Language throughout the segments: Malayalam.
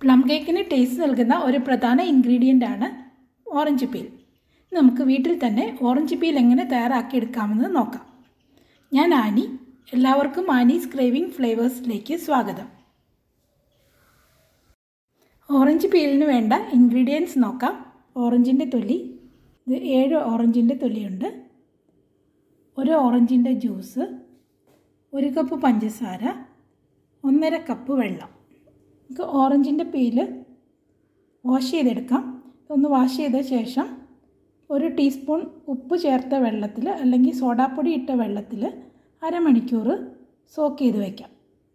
പ്ലം കേക്കിന് ടേസ്റ്റ് നൽകുന്ന ഒരു പ്രധാന ഇൻഗ്രീഡിയൻ്റ് ആണ് ഓറഞ്ച് പീൽ നമുക്ക് വീട്ടിൽ തന്നെ ഓറഞ്ച് പീൽ എങ്ങനെ തയ്യാറാക്കിയെടുക്കാമെന്ന് നോക്കാം ഞാൻ ആനി എല്ലാവർക്കും ആനീസ് ക്രേവിംഗ് ഫ്ലേവേഴ്സിലേക്ക് സ്വാഗതം ഓറഞ്ച് പീലിന് വേണ്ട ഇൻഗ്രീഡിയൻസ് നോക്കാം ഓറഞ്ചിൻ്റെ തൊലി ഇത് ഏഴ് ഓറഞ്ചിൻ്റെ തൊലിയുണ്ട് ഒരു ഓറഞ്ചിൻ്റെ ജ്യൂസ് ഒരു കപ്പ് പഞ്ചസാര ഒന്നര കപ്പ് വെള്ളം നമുക്ക് ഓറഞ്ചിൻ്റെ പീല് വാഷ് ചെയ്തെടുക്കാം ഒന്ന് വാഷ് ചെയ്ത ശേഷം ഒരു ടീസ്പൂൺ ഉപ്പ് ചേർത്ത വെള്ളത്തിൽ അല്ലെങ്കിൽ സോഡാപ്പൊടി ഇട്ട വെള്ളത്തിൽ അരമണിക്കൂർ സോക്ക് ചെയ്ത് വയ്ക്കാം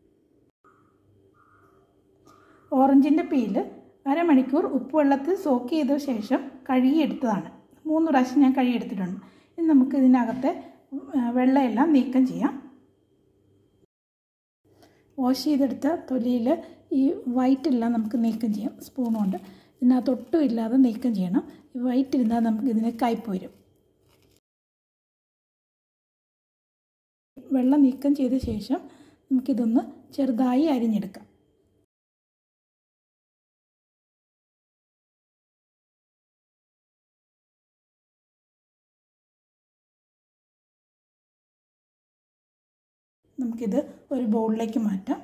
ഓറഞ്ചിൻ്റെ പീല് അരമണിക്കൂർ ഉപ്പ് വെള്ളത്തിൽ സോക്ക് ചെയ്ത ശേഷം കഴുകിയെടുത്തതാണ് മൂന്ന് പ്രാവശ്യം ഞാൻ കഴുകിയെടുത്തിട്ടുണ്ട് ഇനി നമുക്ക് ഇതിനകത്തെ വെള്ളമെല്ലാം നീക്കം ചെയ്യാം വാഷ് ചെയ്തെടുത്ത തൊലിയിൽ ഈ വൈറ്റ് എല്ലാം നമുക്ക് നീക്കം ചെയ്യാം സ്പൂൺ കൊണ്ട് ഇതിനകത്ത് ഒട്ടും ഇല്ലാതെ നീക്കം ചെയ്യണം ഈ വൈറ്റ് ഇരുന്നാൽ നമുക്ക് ഇതിന് കയ്പ് വരും വെള്ളം നീക്കം ചെയ്ത ശേഷം നമുക്കിതൊന്ന് ചെറുതായി അരിഞ്ഞെടുക്കാം നമുക്കിത് ഒരു ബൗളിലേക്ക് മാറ്റാം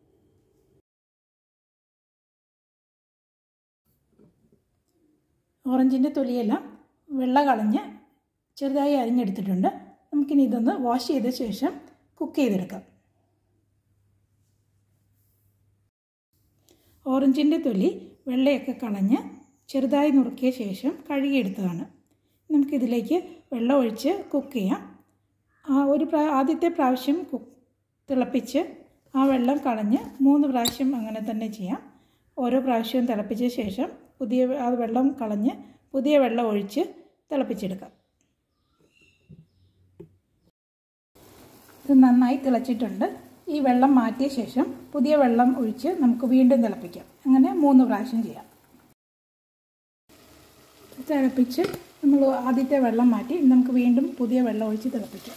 ഓറഞ്ചിൻ്റെ തൊലിയെല്ലാം വെള്ള കളഞ്ഞ് ചെറുതായി അരിഞ്ഞെടുത്തിട്ടുണ്ട് നമുക്കിനി ഇതൊന്ന് വാഷ് ചെയ്ത ശേഷം കുക്ക് ചെയ്തെടുക്കാം ഓറഞ്ചിൻ്റെ തൊലി വെള്ളയൊക്കെ കളഞ്ഞ് ചെറുതായി നുറുക്കിയ ശേഷം കഴുകിയെടുത്തതാണ് നമുക്കിതിലേക്ക് വെള്ളം ഒഴിച്ച് കുക്ക് ചെയ്യാം ആ ഒരു പ്രാ ആദ്യത്തെ പ്രാവശ്യം കുക്ക് തിളപ്പിച്ച് ആ വെള്ളം കളഞ്ഞ് മൂന്ന് പ്രാവശ്യം അങ്ങനെ തന്നെ ചെയ്യാം ഓരോ പ്രാവശ്യവും തിളപ്പിച്ച ശേഷം പുതിയ ആ വെള്ളം കളഞ്ഞ് പുതിയ വെള്ളം ഒഴിച്ച് തിളപ്പിച്ചെടുക്കാം ഇത് നന്നായി തിളച്ചിട്ടുണ്ട് ഈ വെള്ളം മാറ്റിയ ശേഷം പുതിയ വെള്ളം ഒഴിച്ച് നമുക്ക് വീണ്ടും തിളപ്പിക്കാം അങ്ങനെ മൂന്ന് പ്രാവശ്യം ചെയ്യാം തിളപ്പിച്ച് നമ്മൾ ആദ്യത്തെ വെള്ളം മാറ്റി നമുക്ക് വീണ്ടും പുതിയ വെള്ളം ഒഴിച്ച് തിളപ്പിക്കാം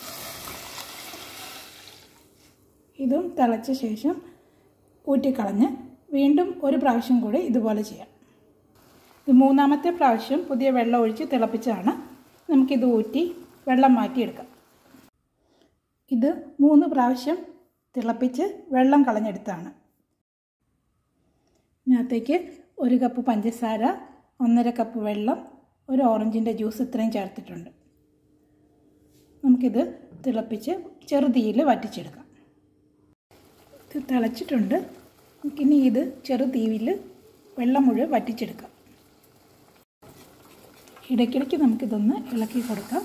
ഇതും തിളച്ച ശേഷം ഊറ്റിക്കളഞ്ഞ് വീണ്ടും ഒരു പ്രാവശ്യം കൂടി ഇതുപോലെ ചെയ്യാം ഇത് മൂന്നാമത്തെ പ്രാവശ്യം പുതിയ വെള്ളം ഒഴിച്ച് തിളപ്പിച്ചതാണ് നമുക്കിത് ഊറ്റി വെള്ളം മാറ്റിയെടുക്കാം ഇത് മൂന്ന് പ്രാവശ്യം തിളപ്പിച്ച് വെള്ളം കളഞ്ഞെടുത്താണ് ഇതിനകത്തേക്ക് ഒരു കപ്പ് പഞ്ചസാര ഒന്നര കപ്പ് വെള്ളം ഒരു ഓറഞ്ചിൻ്റെ ജ്യൂസ് ഇത്രയും ചേർത്തിട്ടുണ്ട് നമുക്കിത് തിളപ്പിച്ച് ചെറുതീയിൽ വറ്റിച്ചെടുക്കാം ഇത് തിളച്ചിട്ടുണ്ട് നമുക്കിനി ഇത് ചെറുതീവിൽ വെള്ളം മുഴുവൻ വറ്റിച്ചെടുക്കാം ഇടയ്ക്കിടയ്ക്ക് നമുക്കിതൊന്ന് ഇളക്കി കൊടുക്കാം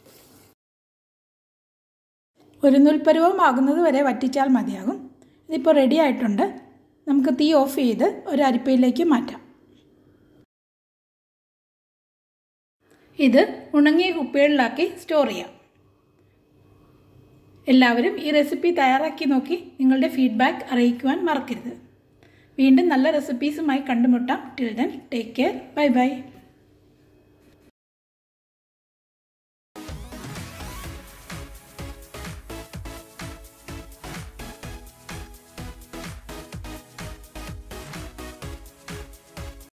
ഒരു നൂൽപ്പരുവമാകുന്നത് വരെ വറ്റിച്ചാൽ മതിയാകും ഇതിപ്പോൾ റെഡി ആയിട്ടുണ്ട് നമുക്ക് തീ ഓഫ് ചെയ്ത് ഒരു അരിപ്പയിലേക്ക് മാറ്റാം ഇത് ഉണങ്ങിയ കുപ്പികളിലാക്കി സ്റ്റോർ ചെയ്യാം എല്ലാവരും ഈ റെസിപ്പി തയ്യാറാക്കി നോക്കി നിങ്ങളുടെ ഫീഡ്ബാക്ക് അറിയിക്കുവാൻ മറക്കരുത് വീണ്ടും നല്ല റെസിപ്പീസുമായി കണ്ടുമുട്ടാം till then take care bye by